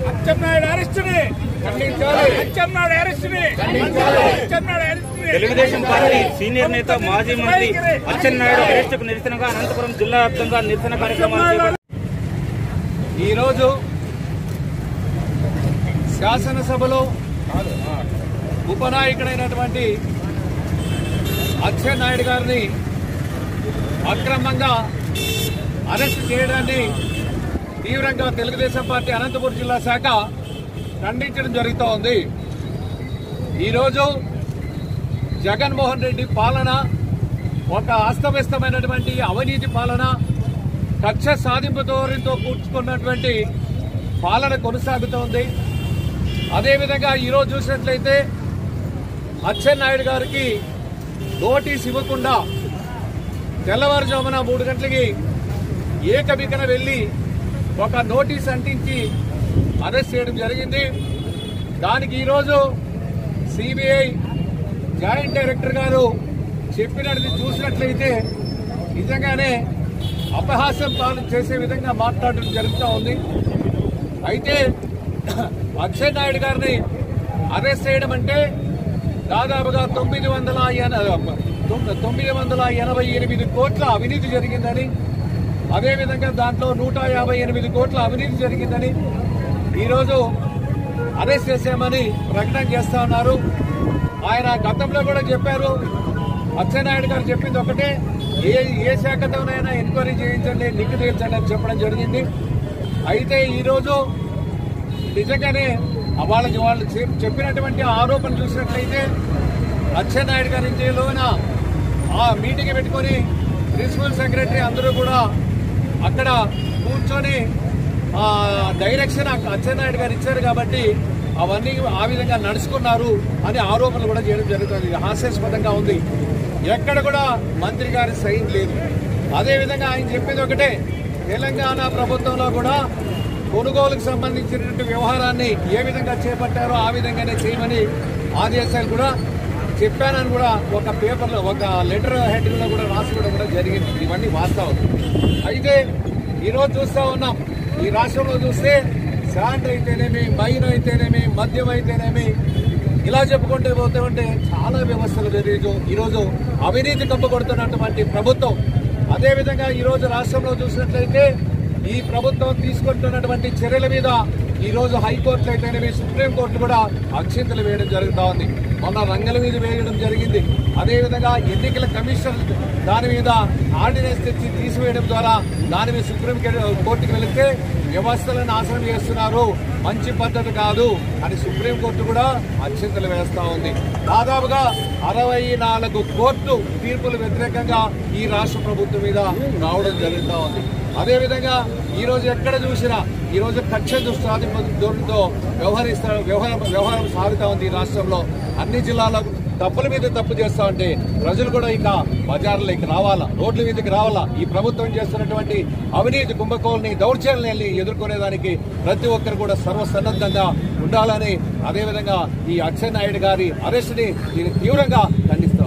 అచ్చెన్నాయుడు అరెస్టుని ఖండించాలి అచ్చెన్నాయుడు అరెస్టుని ఖండించాలి. అచ్చెన్నాయుడు అరెస్టుని తెలుగుదేశం పార్టీ సీనియర్ నేత మాజీ మంత్రి అచ్చెన్నాయుడు అరెస్టుకు నిరసనగా అనంతపురం జిల్లా వ్యాప్తంగా నిరసన కార్యక్రమాలు చేపట్టారు. ఈరోజు శాసనసభలో ఉపనాయకుడైనటువంటి అచ్చెన్నాయుడు గారిని అక్రమంగా అరెస్ట్ చేయడాన్ని తీవ్రంగా తెలుగుదేశం పార్టీ అనంతపురం జిల్లా శాఖ ఖండించడం జరుగుతూ ఉంది ఈరోజు జగన్మోహన్ రెడ్డి పాలన ఒక అస్తవ్యస్తమైనటువంటి అవినీతి పాలన కక్ష సాధింపు ధోరణితో కూర్చుకున్నటువంటి పాలన కొనసాగుతోంది అదేవిధంగా ఈరోజు చూసినట్లయితే అచ్చెన్నాయుడు గారికి నోటీస్ ఇవ్వకుండా తెల్లవారుజామున మూడు గంటలకి ఏకబికన వెళ్లి ఒక నోటీస్ అంటించి అరెస్ట్ చేయడం జరిగింది దానికి ఈరోజు సిబిఐ జాయింట్ డైరెక్టర్ గారు చెప్పినది చూసినట్లయితే నిజంగానే అపహాస్యం పాలన చేసే విధంగా మాట్లాడడం జరుగుతూ ఉంది అయితే అక్షయ్ నాయుడు గారిని అరెస్ట్ చేయడం అంటే దాదాపుగా తొమ్మిది వందల ఎన- తొమ్- తొమ్మిది వందల ఎనభై ఎనిమిది కోట్ల అవినీతి జరిగిందని అదేవిధంగా దాంట్లో నూట యాభై ఎనిమిది కోట్ల అవినీతి జరిగిందని ఈరోజు అరెస్ట్ చేశామని ప్రకటన చేస్తా ఉన్నారు ఆయన గతంలో కూడా చెప్పారు అచ్చెన్నాయుడు గారు చెప్పింది ఒకటే ఏ ఏ శాఖతోనైనా ఎంక్వైరీ చేయించండి నిగ్గు తీర్చండి అని చెప్పడం జరిగింది అయితే ఈరోజు నిజంగానే వాళ్ళకి వాళ్ళు చెప్- చెప్పినటువంటి ఆరోపణ చూసినట్లయితే అచ్చెన్నాయుడు గారి ఇంటిలోన ఆ మీటింగ్ పెట్టుకొని ప్రిన్సిపల్ సెక్రటరీ అందరూ కూడా అక్కడ కూర్చొని ఆ డైరెక్షన్ అచ్చెన్నాయుడు గారు ఇచ్చారు కాబట్టి అవన్నీ ఆ విధంగా నడుచుకున్నారు అని ఆరోపణలు కూడా చేయడం జరుగుతుంది ఇది హాస్యాస్పదంగా ఉంది ఎక్కడ కూడా మంత్రి గారి సైన్ లేదు అదేవిధంగా ఆయన చెప్పేది ఒకటే తెలంగాణ ప్రభుత్వంలో కూడా కొనుగోలుకు సంబంధించినటువంటి వ్యవహారాన్ని ఏ విధంగా చేపట్టారో ఆ విధంగానే చేయమని ఆదేశాలు కూడా చెప్పానని కూడా ఒక పేపర్లో ఒక లెటర్ హెడ్లో కూడా రాసుకోవడం కూడా జరిగింది ఇవన్నీ వాస్తవం అయితే ఈరోజు చూస్తా ఉన్నాం ఈ రాష్ట్రంలో చూస్తే శాండ్ అయితేనేమి మైన్ అయితేనేమి మద్యం అయితేనేమి ఇలా చెప్పుకుంటే పోతే ఉంటే చాలా వ్యవస్థలు జరిగి ఈరోజు అవినీతి కప్పగొడుతున్నటువంటి ప్రభుత్వం అదేవిధంగా ఈరోజు రాష్ట్రంలో చూసినట్లయితే ఈ ప్రభుత్వం తీసుకుంటున్నటువంటి చర్యల మీద ఈ రోజు హైకోర్టులు అయితేనేమి సుప్రీంకోర్టు కూడా అక్షింతలు వేయడం జరుగుతా ఉంది మొన్న రంగల మీద వేయడం జరిగింది అదేవిధంగా ఎన్నికల కమిషన్ దాని మీద ఆర్డినెన్స్ తెచ్చి తీసివేయడం ద్వారా దాని మీద సుప్రీం కోర్టుకు వెళితే వ్యవస్థలను నాశనం చేస్తున్నారు మంచి పద్ధతి కాదు అని సుప్రీంకోర్టు కూడా అక్షింతలు వేస్తా ఉంది దాదాపుగా అరవై నాలుగు కోర్టు తీర్పులు వ్యతిరేకంగా ఈ రాష్ట్ర ప్రభుత్వం మీద రావడం జరుగుతూ ఉంది అదేవిధంగా ఈ రోజు ఎక్కడ చూసినా ఈ రోజు కక్ష దుష్టాధిప ధోరణితో వ్యవహరిస్తా వ్యవహారం వ్యవహారం సాగుతా ఉంది ఈ రాష్ట్రంలో అన్ని జిల్లాలకు తప్పుల మీద తప్పు చేస్తా ఉంటే ప్రజలు కూడా ఇక బజార్లోకి రావాలా రోడ్ల మీదకి రావాలా ఈ ప్రభుత్వం చేస్తున్నటువంటి అవినీతి కుంభకోల్ని దౌర్జన్యాన్ని ఎదుర్కొనేదానికి ప్రతి ఒక్కరు కూడా సర్వసన్నద్ధంగా ఉండాలని అదేవిధంగా ఈ అచ్చెన్నాయుడు గారి అరెస్ట్ని నేను తీవ్రంగా ఖండిస్తాను